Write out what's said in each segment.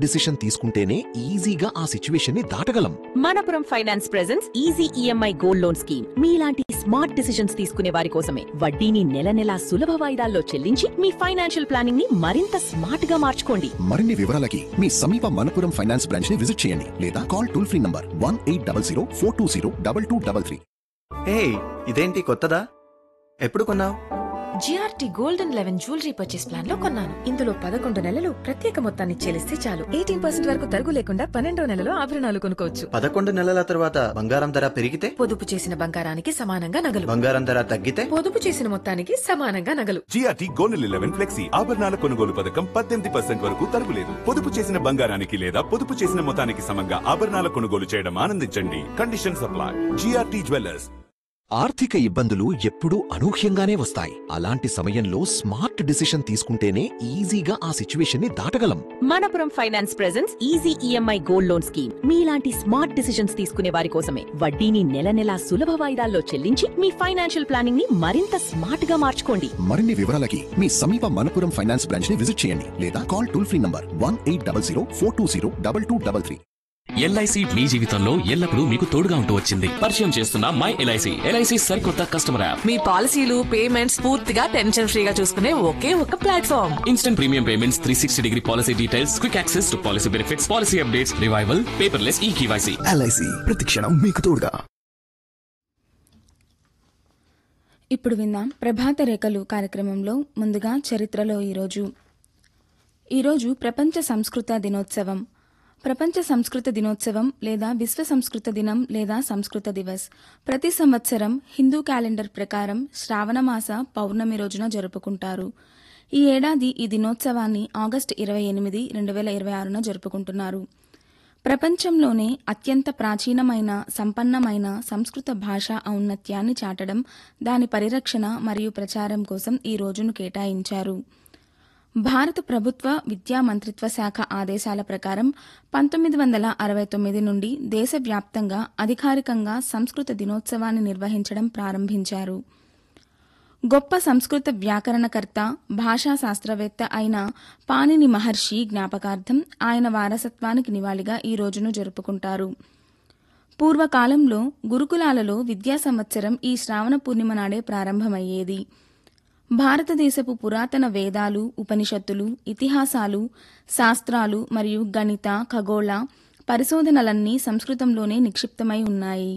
decision తీసుకుంటేనే ఈజీగా ఆ సిచ్యువేషన్ ని దాటగలం Manappuram finance presence easy EMI gold loan scheme మీలాంటి స్మార్ట్ డిసిషన్స్ తీసుకునే వారి కోసమే వడ్డీని నెల నెలా సులభ వాయిదాల్లో చెల్లించి మీ ఫైనాన్షియల్ ప్లానింగ్ ని మరింత స్మార్ట్ గా మార్చుకోండి మరిన్ని వివరాలకి మీ సమీప మనపురం ఫైనాన్స్ బ్రాంచ్ ని విజిట్ చేయండి లేదా call toll free number one eight double zero four two zero double two double three హే ఇదేంటి కొత్తదా ఎప్పుడు కొన్నావు GRT golden eleven jewellery purchase plan లో కొన్నాను ఇందులో పదకొండు నెలలు ప్రత్యేక మొత్తాన్ని చెల్లిస్తే చాలు ఎయిటీన్ పర్సెంట్ వరకు తరుగు లేకుండా పన్నెండో నెలలో ఆభరణాలు కొనుక్కోవచ్చు పదకొండు నెలల తర్వాత బంగారం ధర పెరిగితే పొదుపు చేసిన బంగారానికి సమానంగా నగలు బంగారం ధర తగ్గితే పొదుపు చేసిన మొత్తానికి సమానంగా నగలు జిఆర్టీ గోల్డెన్ లెవెన్ ఫ్లెక్సీ ఆభరణాల కొనుగోలు పథకం పద్దెనిమిది పర్సెంట్ వరకు తరుగులేదు పొదుపు చేసిన బంగారానికి లేదా పొదుపు చేసిన మొత్తానికి సమంగా ఆభరణాల కొనుగోలు చేయడం ఆనందించండి కండిషన్ సప్లై జిఆర్టీ జ్యువెలర్స్ ఆర్థిక ఇబ్బందులు ఎప్పుడూ అనూహ్యంగానే వస్తాయి అలాంటి సమయంలో స్మార్ట్ డిసిషన్ తీసుకుంటేనే ఈజీగా ఆ సిచ్యువేషన్ ని దాటగలం Manappuram finance presence easy EMI gold loan scheme మీలాంటి స్మార్ట్ డిసిషన్స్ తీసుకునే వారి కోసమే వడ్డీని నెల నెలా సులభ వాయిదాల్లో చెల్లించి మీ ఫైనాన్షియల్ ప్లానింగ్ ని మరింత స్మార్ట్ గా మార్చుకోండి మరిన్ని వివరాలకి మీ సమీప మనపురం ఫైనాన్స్ బ్రాంచ్ ని విజిట్ చేయండి లేదా call toll free number one eight double zero four two zero double two double three LIC మీ జీవితంలో ఎల్లప్పుడూ మీకు తోడుగా ఉంటూ వచ్చింది పరిచయం చేస్తున్న మై ఎల్ఐసి ఎల్ఐసి సరికొత్త కస్టమర్ యాప్ మీ పాలసీలు పేమెంట్స్ పూర్తిగా టెన్షన్ ఫ్రీగా చూసుకునే ఒకే ఒక platform instant premium payments three sixty degree policy details quick access to policy benefits policy updates revival paperless ఈ కేవైసీ ఎల్ఐసి ప్రతిక్షణం మీకు తోడుగా ఇప్పుడు విందాం ప్రభాత రేఖలు కార్యక్రమంలో ముందుగా చరిత్రలో ఈరోజు ఈరోజు ప్రపంచ సంస్కృత దినోత్సవం ప్రపంచ సంస్కృత దినోత్సవం లేదా విశ్వ సంస్కృత దినం లేదా సంస్కృత దివస్ ప్రతి సంవత్సరం హిందూ క్యాలెండర్ ప్రకారం శ్రావణమాస పౌర్ణమి రోజున జరుపుకుంటారు ఈ ఏడాది ఈ దినోత్సవాన్ని ఆగస్టు ఇరవై ఎనిమిది రెండు వేల ఇరవై ఆరున జరుపుకుంటున్నారు ప్రపంచంలోనే అత్యంత ప్రాచీనమైన సంపన్నమైన సంస్కృత భాష ఔన్నత్యాన్ని చాటడం దాని పరిరక్షణ మరియు ప్రచారం కోసం ఈ రోజును కేటాయించారు భారత ప్రభుత్వ విద్యా మంత్రిత్వ శాఖ ఆదేశాల ప్రకారం పంతొమ్మిది వందల అరవై తొమ్మిది నుండి దేశవ్యాప్తంగా అధికారికంగా సంస్కృత దినోత్సవాన్ని నిర్వహించడం ప్రారంభించారు గొప్ప సంస్కృత వ్యాకరణకర్త భాషా శాస్త్రవేత్త అయిన పాణిని మహర్షి జ్ఞాపకార్థం ఆయన వారసత్వానికి నివాళిగా ఈ రోజును జరుపుకుంటారు పూర్వకాలంలో గురుకులాలలో విద్యా సంవత్సరం ఈ శ్రావణ పూర్ణిమ నాడే ప్రారంభమయ్యేది భారతదేశపు పురాతన వేదాలు ఉపనిషత్తులు ఇతిహాసాలు శాస్త్రాలు మరియు గణిత ఖగోళ పరిశోధనలన్నీ సంస్కృతంలోనే నిక్షిప్తమై ఉన్నాయి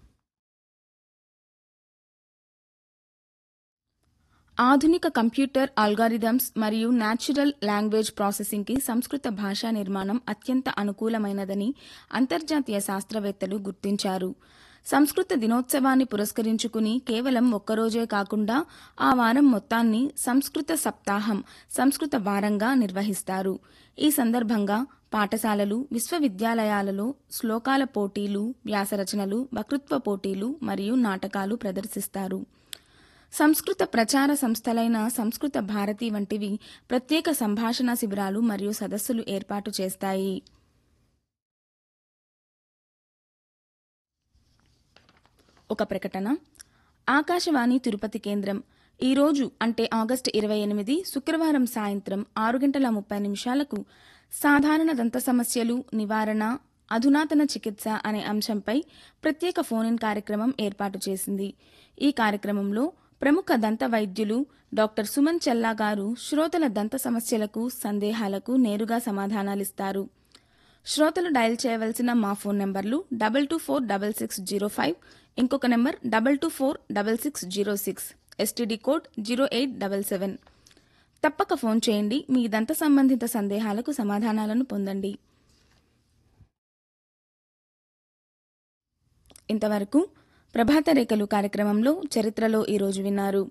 ఆధునిక కంప్యూటర్ ఆల్గారిథమ్స్ మరియు న్యాచురల్ లాంగ్వేజ్ ప్రాసెసింగ్కి సంస్కృత భాషా నిర్మాణం అత్యంత అనుకూలమైనదని అంతర్జాతీయ శాస్త్రవేత్తలు గుర్తించారు సంస్కృత దినోత్సవాన్ని పురస్కరించుకుని కేవలం ఒక్కరోజే కాకుండా ఆ వారం మొత్తాన్ని సంస్కృత సప్తాహం సంస్కృత వారంగా నిర్వహిస్తారు ఈ సందర్భంగా పాఠశాలలు విశ్వవిద్యాలయాలలో శ్లోకాల పోటీలు వ్యాసరచనలు వక్తృత్వ పోటీలు మరియు నాటకాలు ప్రదర్శిస్తారు సంస్కృత ప్రచార సంస్థలైన సంస్కృత భారతి వంటివి ప్రత్యేక సంభాషణ శిబిరాలు మరియు సదస్సులు ఏర్పాటు చేస్తాయి ఒక ప్రకటన ఆకాశవాణి తిరుపతి కేంద్రం ఈ రోజు అంటే ఆగస్టు ఇరవై ఎనిమిది శుక్రవారం సాయంత్రం ఆరు గంటల ముప్పై నిమిషాలకు సాధారణ దంత సమస్యలు నివారణ అధునాతన చికిత్స అనే అంశంపై ప్రత్యేక ఫోన్ ఇన్ కార్యక్రమం ఏర్పాటు చేసింది ఈ కార్యక్రమంలో ప్రముఖ దంత వైద్యులు డాక్టర్ సుమన్ చెల్లా గారు శ్రోతల దంత సమస్యలకు సందేహాలకు నేరుగా సమాధానాలిస్తారు శ్రోతలు డయల్ చేయవలసిన మా ఫోన్ నంబర్లు double two four double six zero five ఇంకొక number double two four double six zero six STD code zero eight double seven తప్పక ఫోన్ చేయండి మీ దంత సంబంధిత సందేహాలకు సమాధానాలను పొందండి ఇంతవరకు ప్రభాత రేఖలు కార్యక్రమంలో చరిత్రలో ఈరోజు విన్నారు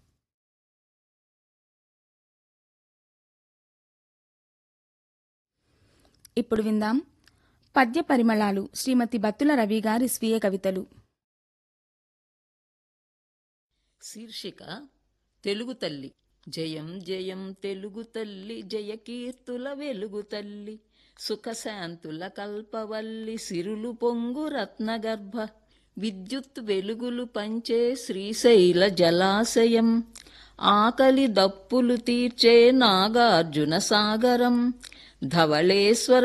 ఇప్పుడు విందాం పద్య పరిమళాలు శ్రీమతి బత్తుల రవి గారి స్వీయ కవితలు శీర్షిక తెలుగు తల్లి జయం జయం తెలుగు తల్లి జయకీర్తుల వెలుగు తల్లి సుఖశాంతుల కల్పవల్లి సిరులు పొంగు రత్నగర్భ విద్యుత్ వెలుగులు పంచే శ్రీశైల జలాశయం ఆకలి దప్పులు తీర్చే నాగార్జున సాగరం ధవళేశ్వర